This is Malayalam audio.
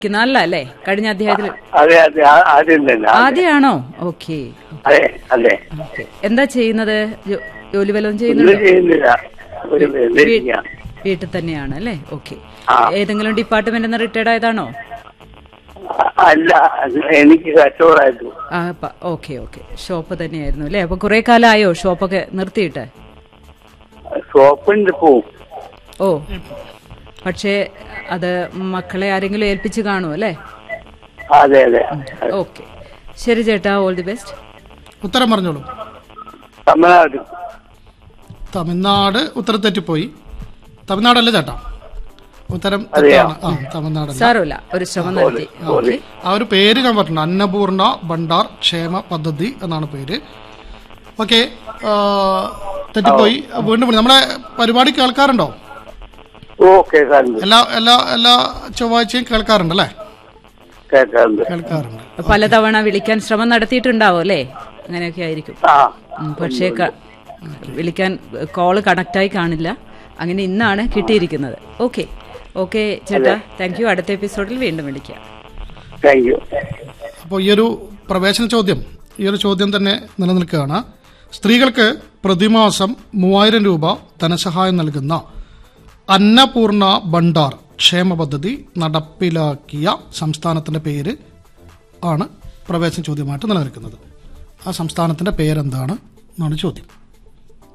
അല്ല അല്ലേ കഴിഞ്ഞ അധ്യായത്തിൽ അതെ അതെ ആ- ആദ്യം തന്നെ ആ- ആദ്യമാണോ ഓക്കെ അതെ അതെ ഓക്കെ എന്താ ചെയ്യുന്നത് ജോ- ജോലി വല്ലതും ഒന്നും ചെയ്യുന്നുണ്ടോ ചെയ്യുന്നില്ല ഒരു വെറുതെ വീട്ടിൽ തന്നെയാണ് അല്ലേ ഓക്കെ ആ. ഏതെങ്കിലും ഡിപ്പാർട്ട്മെന്റിൽ നിന്ന് റിട്ടയർഡ് ആയതാണോ അല്ല അത് എനിക്ക് കച്ചവടമായിരുന്നു ആ ഓക്കെ ഓക്കെ ഷോപ്പ് തന്നെയായിരുന്നു അല്ലേ അപ്പൊ കുറെ കാലമായോ ഷോപ്പൊക്കെ നിർത്തിയിട്ട് ഷോപ്പിന്റെ പോവും ഓ പക്ഷേ അത് മക്കളെ ആരെങ്കിലും ഏൽപ്പിച്ച് കാണും അല്ലേ അതെ അതെ ഓക്കെ ശരി ചേട്ടാ ഓൾ ദി ബെസ്റ്റ് ഉത്തരം പറഞ്ഞോളൂ തമിഴ്നാട് തമിഴ്നാട് ഉത്തരം തെറ്റിപ്പോയി തമിഴ്നാടല്ല ചേട്ടാ ഉത്തരം അതെയോ? തെറ്റാണ് ആ തമിഴ്നാടല്ല സാരമില്ല ഒരു ശ്രമം നടത്തി ഓക്കെ ആ ഒരു പേര് ഞാൻ പറഞ്ഞിട്ടുണ്ട് അന്നപൂർണ ഭണ്ഡാർ ക്ഷേമ പദ്ധതി എന്നാണ് പേര് ഓക്കെ തെറ്റിപ്പോയി വീണ്ടും വിളി- നമ്മുടെ പരിപാടി കേൾക്കാറുണ്ടോ ഓ കേൾക്കാറുണ്ട് എല്ലാ എല്ലാ എല്ലാ ചൊവ്വാഴ്ചയും കേൾക്കാറുണ്ട് അല്ലേ കേൾക്കാറുണ്ട് കേൾക്കാറുണ്ട് പലതവണ വിളിക്കാൻ ശ്രമം നടത്തിയിട്ടുണ്ടാവും അല്ലേ അങ്ങനെയൊക്കെ ആയിരിക്കും ആ ഉം, പക്ഷേ ക- വിളിക്കാൻ കോള് കണക്റ്റായി കാണില്ല അങ്ങനെ ഇന്നാണ് കിട്ടിയിരിക്കുന്നത് ഓക്കെ ഓക്കെ ചേട്ടാ താങ്ക് യു അടുത്ത എപ്പിസോഡിൽ വീണ്ടും വിളിക്കാം താങ്ക് യു അപ്പോൾ ഈ ഒരു പ്രവേശന ചോദ്യം ഈ ഒരു ചോദ്യം തന്നെ നിലനിൽക്കുകയാണ് സ്ത്രീകൾക്ക് പ്രതിമാസം മൂവായിരം രൂപ ധനസഹായം നൽകുന്ന അന്നപൂർണ ഭണ്ഡാർ ക്ഷേമ പദ്ധതി നടപ്പിലാക്കിയ സംസ്ഥാനത്തിന്റെ പേര് ആണ് പ്രവേശന ചോദ്യമായിട്ട് നിലനിൽക്കുന്നത് ആ സംസ്ഥാനത്തിന്റെ പേരെന്താണ് എന്നാണ് ചോദ്യം